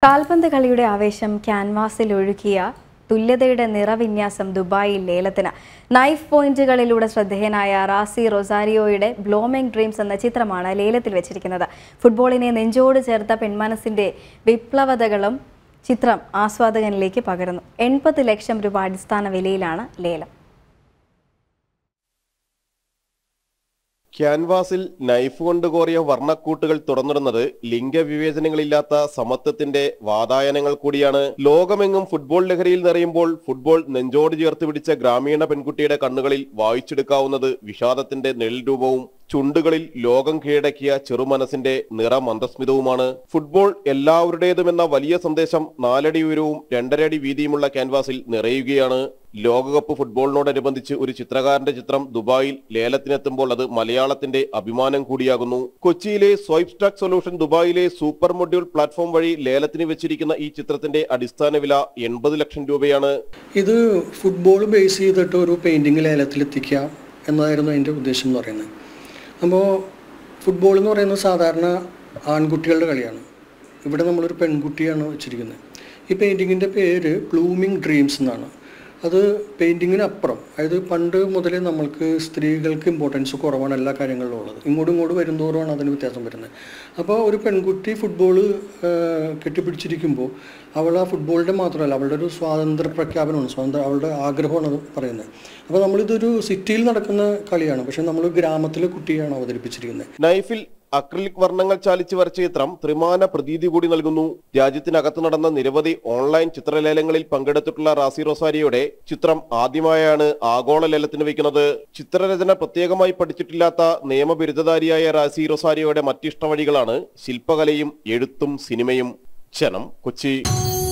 കാൽപന്ത് കളിയുടെ ആവേശം ക്യാൻവാസിൽ ഒഴുകിയ തുല്യതയുടെ നിറവിന്യാസം ദുബായിൽ ലേലത്തിന് നൈഫ് പോയിന്റുകളിലൂടെ ശ്രദ്ധേയനായ റാസി റൊസാരിയോയുടെ ബ്ലോമിംഗ് ഡ്രീംസ് എന്ന ചിത്രമാണ് ലേലത്തിൽ വെച്ചിരിക്കുന്നത് ഫുട്ബോളിനെ നെഞ്ചോട് ചേർത്ത പെൺമനസ്സിന്റെ വിപ്ലവതകളും ചിത്രം ആസ്വാദകനിലേക്ക് പകരുന്നു എൺപത് ലക്ഷം രൂപ അടിസ്ഥാന വിലയിലാണ് ലേലം ക്യാൻവാസിൽ നൈഫ് കൊണ്ട് കോറിയ വർണ്ണക്കൂട്ടുകൾ തുറന്നിടുന്നത് ലിംഗവിവേചനങ്ങളില്ലാത്ത സമത്വത്തിന്റെ വാതായനങ്ങൾ കൂടിയാണ് ലോകമെങ്ങും ഫുട്ബോൾ ലഹരിയിൽ നിറയുമ്പോൾ ഫുട്ബോൾ നെഞ്ചോട് ചേർത്ത് പിടിച്ച ഗ്രാമീണ പെൺകുട്ടിയുടെ കണ്ണുകളിൽ വായിച്ചെടുക്കാവുന്നത് വിഷാദത്തിന്റെ നെൽ രൂപവും ചുണ്ടുകളിൽ ലോകം കീഴടക്കിയ ചെറുമനസിന്റെ നിറമന്ദസ്മിതവുമാണ് ഫുട്ബോൾ എല്ലാവരുടേതുമെന്ന വലിയ സന്ദേശം നാലടി ഉയരവും രണ്ടരടി വീതിയുമുള്ള ക്യാൻവാസിൽ നിറയുകയാണ് ലോകകപ്പ് ഫുട്ബോളിനോടനുബന്ധിച്ച് ഒരു ചിത്രകാരന്റെ ചിത്രം ദുബായിൽ ലേലത്തിനെത്തുമ്പോൾ അത് മലയാളത്തിന്റെ അഭിമാനം കൂടിയാകുന്നു കൊച്ചിയിലെ സ്വൈപ്പ് സ്റ്റാക്ക് സൊല്യൂഷൻ ദുബായിലെ സൂപ്പർ മൊഡ്യൂൾ പ്ലാറ്റ്ഫോം വഴി ലേലത്തിന് വെച്ചിരിക്കുന്ന ഈ ചിത്രത്തിന്റെ അടിസ്ഥാന വില എൺപത് ലക്ഷം രൂപയാണ് ഇത് ഫുട്ബോൾ ബേസ് ചെയ്തിട്ട് ഒരു പെയിൻറ്റിങ് ലേലത്തിലെത്തിക്കുക എന്നതായിരുന്നു അതിൻ്റെ ഉദ്ദേശം എന്ന് പറയുന്നത് അപ്പോൾ ഫുട്ബോൾ എന്ന് പറയുന്നത് സാധാരണ ആൺകുട്ടികളുടെ കളിയാണ് ഇവിടെ നമ്മളൊരു പെൺകുട്ടിയാണ് വെച്ചിരിക്കുന്നത് ഈ പെയിൻറ്റിങ്ങിൻ്റെ പേര് ബ്ലൂമിങ് ഡ്രീംസ് എന്നാണ് അത് പെയിൻറ്റിങ്ങിനപ്പുറം അതായത് പണ്ട് മുതലേ നമ്മൾക്ക് സ്ത്രീകൾക്ക് ഇമ്പോർട്ടൻസ് കുറവാണ് എല്ലാ കാര്യങ്ങളിലും ഉള്ളത് ഇങ്ങോട്ടും ഇങ്ങോട്ടും വരുന്തോറുമാണ് അതിന് വ്യത്യാസം വരുന്നത് അപ്പോൾ ഒരു പെൺകുട്ടി ഫുട്ബോൾ കെട്ടിപ്പിടിച്ചിരിക്കുമ്പോൾ അവൾ ആ ഫുട്ബോളിൻ്റെ മാത്രമല്ല അവളുടെ ഒരു സ്വാതന്ത്ര്യ പ്രഖ്യാപനമാണ് സ്വാതന്ത്ര്യ അവളുടെ ആഗ്രഹമാണ് അത് പറയുന്നത് അപ്പോൾ നമ്മളിതൊരു സിറ്റിയിൽ നടക്കുന്ന കളിയാണ് പക്ഷേ നമ്മൾ ഗ്രാമത്തിലെ കുട്ടിയാണ് അവതരിപ്പിച്ചിരിക്കുന്നത് നൈഫിൽ അക്രിലിക് വർണ്ണങ്ങൾ ചാലിച്ച് വരച്ച ചിത്രം ത്രിമാന പ്രതീതി കൂടി നൽകുന്നു രാജ്യത്തിനകത്ത് നടന്ന നിരവധി ഓൺലൈൻ ചിത്രലേലങ്ങളിൽ പങ്കെടുത്തിട്ടുള്ള റാസി റൊസാരിയുടെ ചിത്രം ആദ്യമായാണ് ആഗോള ലേലത്തിന് വയ്ക്കുന്നത് ചിത്രരചന പ്രത്യേകമായി പഠിച്ചിട്ടില്ലാത്ത നിയമബിരുദധാരിയായ റാസി റൊസാരിയോയുടെ മറ്റിഷ്ട വഴികളാണ് ശില്പകലയും എഴുത്തും സിനിമയും ക്ഷണം കൊച്ചി